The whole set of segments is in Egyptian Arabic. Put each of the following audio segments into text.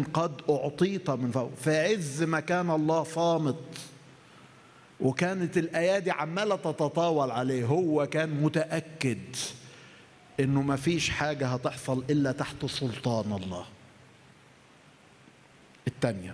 قد أعطيت من فوق في عز ما كان الله صامت وكانت الأيادي عمالة تتطاول عليه هو كان متأكد إنه ما فيش حاجة هتحصل إلا تحت سلطان الله الثانية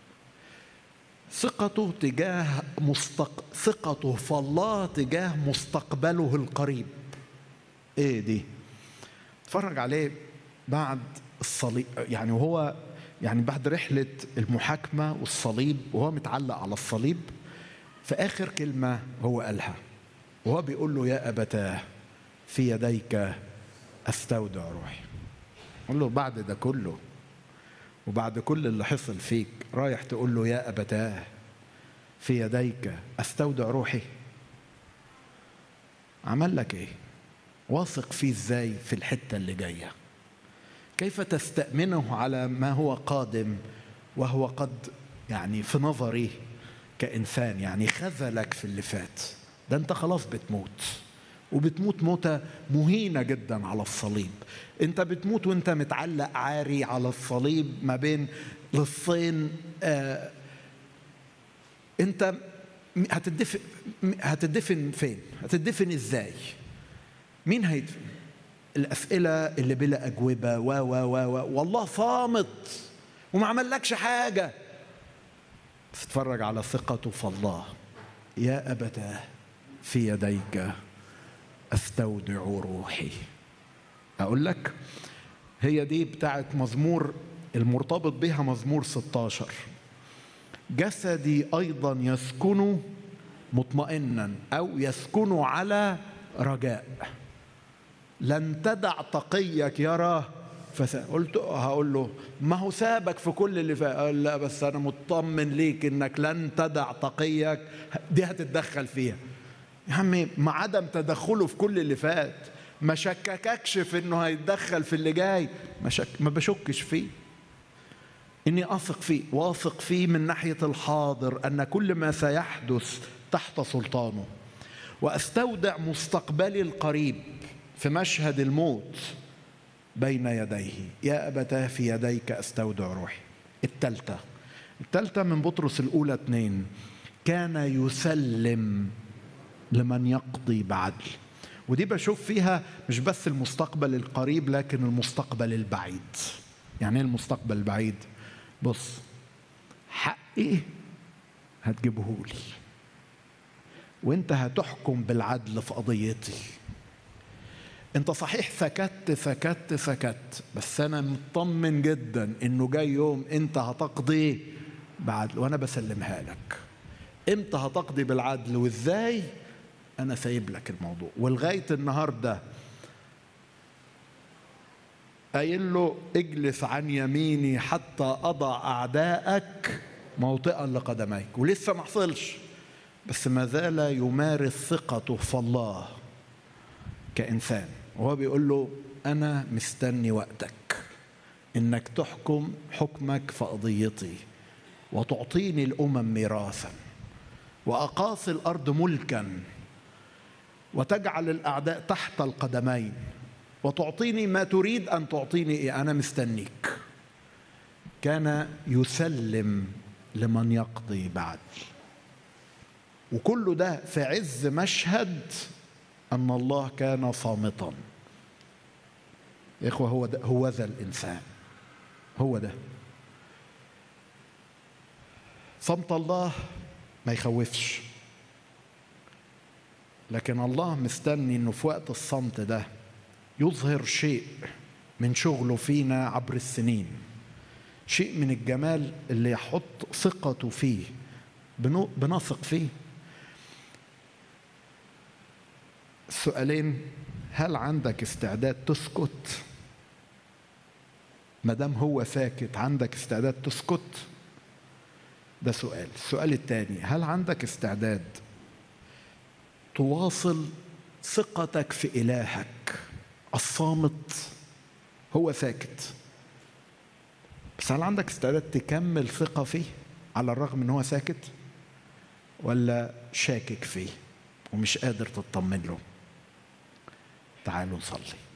ثقته تجاه مستق... ثقته في الله تجاه مستقبله القريب ايه دي اتفرج عليه بعد الصليب يعني وهو يعني بعد رحلة المحاكمة والصليب وهو متعلق على الصليب في آخر كلمة هو قالها وهو بيقول له يا أبتاه في يديك أستودع روحي قال له بعد ده كله وبعد كل اللي حصل فيك رايح تقول له يا أبتاه في يديك أستودع روحي عمل لك إيه واثق فيه إزاي في الحتة اللي جاية كيف تستأمنه على ما هو قادم وهو قد يعني في نظري كإنسان يعني خذلك في اللي فات ده أنت خلاص بتموت وبتموت موتة مهينة جدا على الصليب انت بتموت وانت متعلق عاري على الصليب ما بين لصين آه انت هتدفن هتدفن فين هتدفن ازاي مين هيدفن الاسئله اللي بلا اجوبه و و و والله صامت وما عملكش حاجه تتفرج على ثقته في الله يا ابتاه في يديك استودع روحي اقول لك هي دي بتاعت مزمور المرتبط بها مزمور 16 جسدي ايضا يسكن مطمئنا او يسكن على رجاء لن تدع تقيك يرى قلت هقول له ما هو سابك في كل اللي فات قال لا بس انا مطمن ليك انك لن تدع تقيك دي هتتدخل فيها يا عمي مع عدم تدخله في كل اللي فات ما شكككش في انه هيتدخل في اللي جاي ما, شك ما بشكش فيه اني اثق فيه واثق فيه من ناحيه الحاضر ان كل ما سيحدث تحت سلطانه واستودع مستقبلي القريب في مشهد الموت بين يديه يا ابتاه في يديك استودع روحي التالتة التالتة من بطرس الاولى اتنين كان يسلم لمن يقضي بعدل ودي بشوف فيها مش بس المستقبل القريب لكن المستقبل البعيد يعني ايه المستقبل البعيد بص حقي هتجيبه لي وانت هتحكم بالعدل في قضيتي انت صحيح سكت سكت سكت بس انا مطمن جدا انه جاي يوم انت هتقضي بعدل وانا بسلمها لك امتى هتقضي بالعدل وازاي انا سايب لك الموضوع ولغايه النهارده قايل له اجلس عن يميني حتى اضع اعدائك موطئا لقدميك ولسه ما حصلش بس ما زال يمارس ثقته في الله كانسان وهو بيقول له انا مستني وقتك انك تحكم حكمك في قضيتي وتعطيني الامم ميراثا واقاصي الارض ملكا وتجعل الاعداء تحت القدمين وتعطيني ما تريد ان تعطيني إيه انا مستنيك كان يسلم لمن يقضي بعد وكل ده في عز مشهد ان الله كان صامتا يا اخوه هو ده هو ذا الانسان هو ده صمت الله ما يخوفش لكن الله مستني انه في وقت الصمت ده يظهر شيء من شغله فينا عبر السنين شيء من الجمال اللي يحط ثقته فيه بنثق فيه السؤالين هل عندك استعداد تسكت ما دام هو ساكت عندك استعداد تسكت ده سؤال السؤال الثاني هل عندك استعداد تواصل ثقتك في إلهك الصامت هو ساكت بس هل عندك استعداد تكمل ثقة فيه على الرغم ان هو ساكت ولا شاكك فيه ومش قادر تطمن له تعالوا نصلي